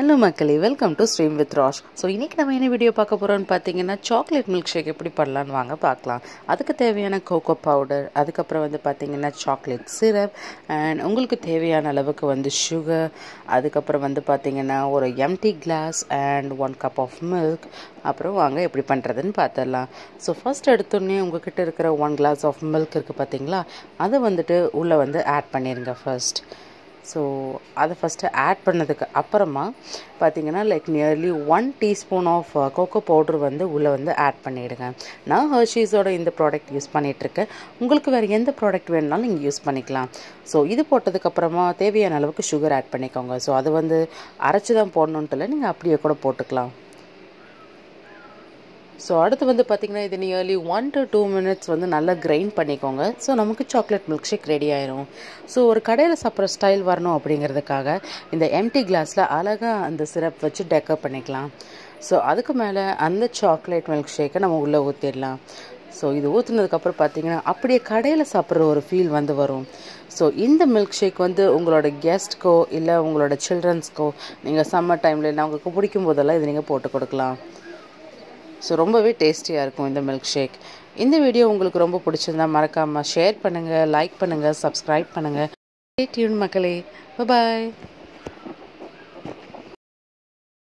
hello மக்களே welcome to stream with Rash so இன்றைக்கி நம்ம என்ன வீடியோ பார்க்க போகிறோம்னு பார்த்தீங்கன்னா சாக்லேட் மில்க் ஷேக் எப்படி பண்ணலான்னு வாங்க பார்க்கலாம் அதுக்கு தேவையான கோகோ பவுடர் அதுக்கப்புறம் வந்து பார்த்தீங்கன்னா சாக்லேட் சிரப் அண்ட் உங்களுக்கு தேவையான அளவுக்கு வந்து சுகர் அதுக்கப்புறம் வந்து பார்த்தீங்கன்னா ஒரு empty glass and one cup of milk அப்புறம் வாங்க எப்படி பண்ணுறதுன்னு பார்த்துடலாம் ஸோ ஃபஸ்ட் எடுத்தோடனே உங்ககிட்ட இருக்கிற ஒன் கிளாஸ் ஆஃப் மில்க் இருக்குது பார்த்தீங்களா அதை வந்துட்டு உள்ளே வந்து ஆட் பண்ணிடுங்க ஃபர்ஸ்ட் ஸோ அதை ஃபஸ்ட்டு ஆட் பண்ணதுக்கு அப்புறமா பார்த்தீங்கன்னா like nearly one teaspoon of cocoa powder வந்து உள்ளே வந்து ஆட் பண்ணிவிடுங்க நான் ஹர்ஷீஸோட இந்த ப்ராடக்ட் யூஸ் பண்ணிகிட்ருக்கேன் உங்களுக்கு வேறு எந்த ப்ராடக்ட் வேணுனாலும் நீங்கள் யூஸ் பண்ணிக்கலாம் ஸோ இது போட்டதுக்கப்புறமா தேவையான அளவுக்கு சுகர் ஆட் பண்ணிக்கோங்க ஸோ அது வந்து அரைச்சி தான் போடணுன்ட்டு இல்லை நீங்கள் அப்படியே கூட போட்டுக்கலாம் ஸோ அடுத்து வந்து பார்த்திங்கன்னா இது nearly one to two minutes வந்து நல்லா கிரைண்ட் பண்ணிக்கோங்க ஸோ நமக்கு சாக்லேட் மில்க் ஷேக் ரெடி ஆயிரும் ஸோ ஒரு கடையில் சாப்பிட்ற ஸ்டைல் வரணும் அப்படிங்கிறதுக்காக இந்த எம்டி கிளாஸில் அழகாக அந்த சிரப் வச்சு டெக்கர் பண்ணிக்கலாம் ஸோ அதுக்கு மேலே அந்த சாக்லேட் மில்க் ஷேக்கை நம்ம உள்ளே ஊற்றிடலாம் ஸோ இது ஊற்றுனதுக்கப்புறம் பார்த்தீங்கன்னா அப்படியே கடையில் சாப்பிட்ற ஒரு ஃபீல் வந்து வரும் ஸோ இந்த மில்க் ஷேக் வந்து உங்களோட கெஸ்ட்க்கோ இல்லை உங்களோட சில்ட்ரன்ஸ்க்கோ நீங்கள் சம்மர் டைமில் இல்லை அவங்களுக்கு பிடிக்கும் போதெல்லாம் இது நீங்கள் போட்டு கொடுக்கலாம் ஸோ ரொம்பவே டேஸ்டியாக இருக்கும் இந்த மில்க் ஷேக் இந்த வீடியோ உங்களுக்கு ரொம்ப பிடிச்சிருந்தா மறக்காமல் ஷேர் பண்ணுங்கள் லைக் பண்ணுங்கள் சப்ஸ்கிரைப் பண்ணுங்கள் டியூன் மக்களே பாய்